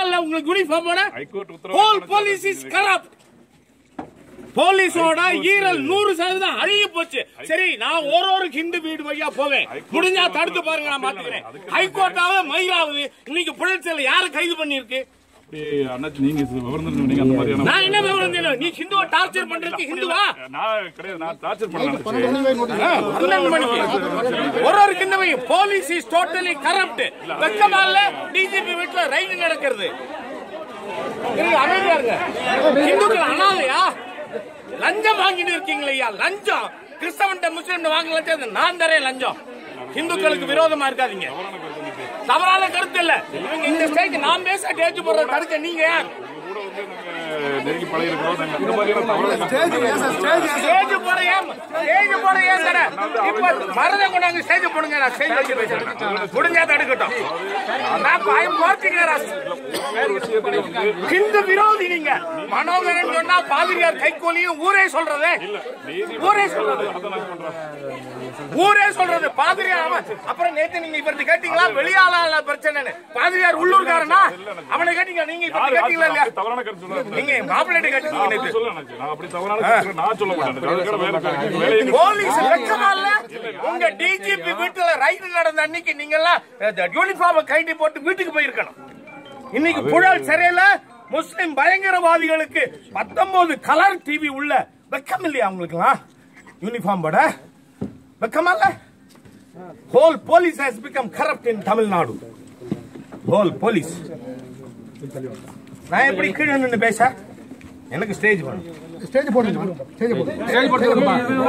இல்ல உங்களுக்கு யூனிஃபார்மோட ஹைகோர்ட் உத்தரவு ஹோல் போலீஸ் இஸ் கரப்ட் போலீஸோட ஈரல் நூறு சதவீதம் அழுகி போச்சு சரி நான் ஒரு ஒரு ஹிந்து வீடு வழியா போவேன் முடிஞ்சா தடுத்து பாருங்க நான் பாத்துக்கிறேன் ஹைகோர்ட்டாவது மயிலாவது இன்னைக்கு புழல் யாரை கைது பண்ணிருக்கு அப்படி அண்ணாச்சி நீங்க விவரம் தெரிஞ்சவங்க, நீங்க அந்த மாதிரியான நான் என்ன விவரம் தெரியும் நீ ஹிந்துவை டார்ச்சர் பண்றதுக்கு ஹிந்துவா நான் கிடையாது நான் டார்ச்சர் பண்ணல பன்னெண்டு மணிக்கு ஒரு ஒரு கிண்ணவையும் போலீஸ் இஸ் டோட்டலி கரப்ட் வெக்கமா இல்ல டிஜிபி வீட்டுல ரைடு நடக்கிறது இருங்க, அமைதியா இருங்க இந்துக்கள் அனாதையா லஞ்சம் வாங்கிட்டு இருக்கீங்களே ஐயா லஞ்சம் கிறிஸ்தவன்ட்ட முஸ்லிம் வாங்க லஞ்சம் நான் தரேன் லஞ்சம் இந்துக்களுக்கு விரோதமா இருக்காதீங்க தவறான கருத்து இல்ல இவங்க இந்த ஸ்டேஜ் நான் பேச டேஜ் போடுற தடுக்க நீங்க யார் கூட வந்து நாங்க நெருங்கி பழகி இருக்கிறோம் நாங்க இந்த மாதிரியான தவறான ஸ்டேஜ் போட ஏன் ஸ்டேஜ் போட ஏன் தர இப்ப மருத கொண்டாங்க ஸ்டேஜ் போடுங்க நான் ஸ்டேஜ் வச்சு பேசுறேன் முடிஞ்சா தடுக்கட்டும் நான் ஐம் ஒர்க்கிங் ஒரு விஷயத்துல வந்து ஹிந்து விரோதி நீங்க மனோகரன் சொன்னா பாதிரியார் கைகோலியும் ஊரே சொல்றது ஊரே சொல்றது அதை நான் பண்றேன் ஊரே சொல்றது பாதிரியார் அவன் அப்புறம் நேத்து நீங்க இவர்கிட்ட கேட்டீங்களா வெளியாள பிரச்சனைன்னு பாதிரியார் உள்ளூர்காரனா அவனை கேட்டீங்க நீங்க இப்ப யாரு கேட்டீங்களா இல்லையா அப்படி தவறான கருத்து சொல்ல நீங்க மாப்பிள்ளை கேட்டீங்க நான் அப்படி நேத்து சொல்ல அண்ணாச்சி. நான் அப்படி தவறான கருத்து நான் சொல்ல மாட்டேன் அதுக்காக வேற கருத்து. வேலையை போலீஸ் வெக்கமா இல்ல உங்க டிஜிபி வீட்டுல ரைடு நடந்த அன்னைக்கு நீங்க எல்லாம் யூனிஃபார்ம் கைட்டி போட்டு வீட்டுக்கு போயிருக்கணும் இன்னைக்கு புழல் சிறையில முஸ்லிம் பயங்கரவாதிகளுக்கு பத்தொன்பது கலர் டிவி உள்ள வெக்கம் இல்லையா அவங்களுக்குலாம் யூனிஃபார்ம் போட வெக்கமா இல்ல whole police has become corrupt in Tamil Nadu whole police நான் எப்படி கீழே நின்று பேச எனக்கு ஸ்டேஜ் வேணும் ஸ்டேஜ் போடுங்க ஸ்டேஜ் போடுங்க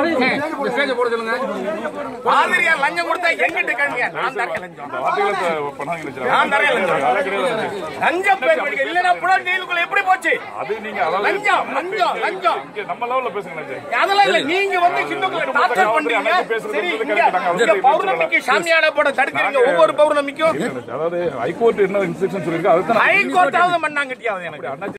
பாதிரியார் லஞ்சம் கொடுத்தா எங்கிட்ட கேளுங்க நான் தரேன் லஞ்சம் இந்த வார்த்தைகளை த- பண்ணாங்கன்னு வச்சுக்கோங்க. நான் தரேன் லஞ்சம் அதெல்லாம் கிடையாது. லஞ்சம் பேர் படிக்க இல்லனா புலன் ஜெயிலுக்குள்ள எப்படி போச்சு அது நீங்க அதாவது லஞ்சம் லஞ்சம் லஞ்சம் இங்க நம்ம லெவல்ல பேசுங்க அண்ணாச்சி. அதெல்லாம் இல்ல நீங்க வந்து ஹிந்துக்களை டார்ச்சர் பண்றீங்க சரி இங்க இங்க பௌர்ணமிக்கு சாமியாட போட தடுக்கிறீங்க ஒவ்வொரு பௌர்ணமிக்கும் அதாவது ஹைகோர்ட் என்ன இன்ஸ்ட்ரக்ஷன் சொல்லிருக்கு அதுதான் ஹைகோர்ட்டாவது மண்ணாங்கட்டியாவது எனக்கு அண்ணாச்சி